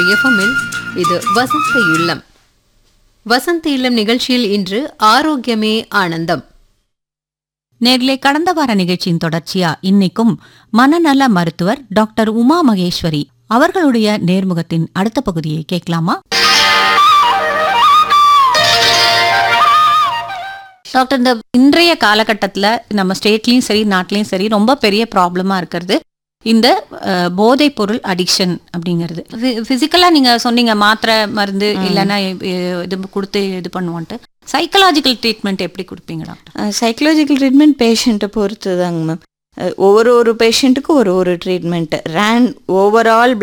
மூன்று எஃப்எம்மில் இது வசந்த இல்லம் வசந்த இல்லம் நிகழ்ச்சியில் இன்று ஆரோக்கியமே ஆனந்தம் நேர்களே கடந்த வார நிகழ்ச்சியின் தொடர்ச்சியா இன்னைக்கும் மனநல மருத்துவர் டாக்டர் உமா மகேஸ்வரி அவர்களுடைய நேர்முகத்தின் அடுத்த பகுதியை கேட்கலாமா டாக்டர் இந்த இன்றைய காலகட்டத்தில் நம்ம ஸ்டேட்லயும் சரி நாட்டிலையும் சரி ரொம்ப பெரிய ப்ராப்ளமா இருக்கிறது இந்த அஹ், போதைப் பொருள் அடிக்ஷன் அப்படிங்கிறது பிசிக்கலா நீங்க சொன்னீங்க மாத்திரை மருந்து இல்லைன்னா அஹ், இது கொடுத்து இது பண்ணுவோன்ட்டு சைக்கலாஜிக்கல் ட்ரீட்மெண்ட் எப்படி கொடுப்பீங்க டாக்டர் சைக்கலாஜிக்கல் ட்ரீட்மெண்ட் பேஷண்ட்டை பொறுத்து தாங்க மேம் ஒவ்வொரு ஒரு பேஷண்ட்டுக்கும் ஒரு ஒரு ட்ரீட்மெண்ட் ரேன் ஓவரால்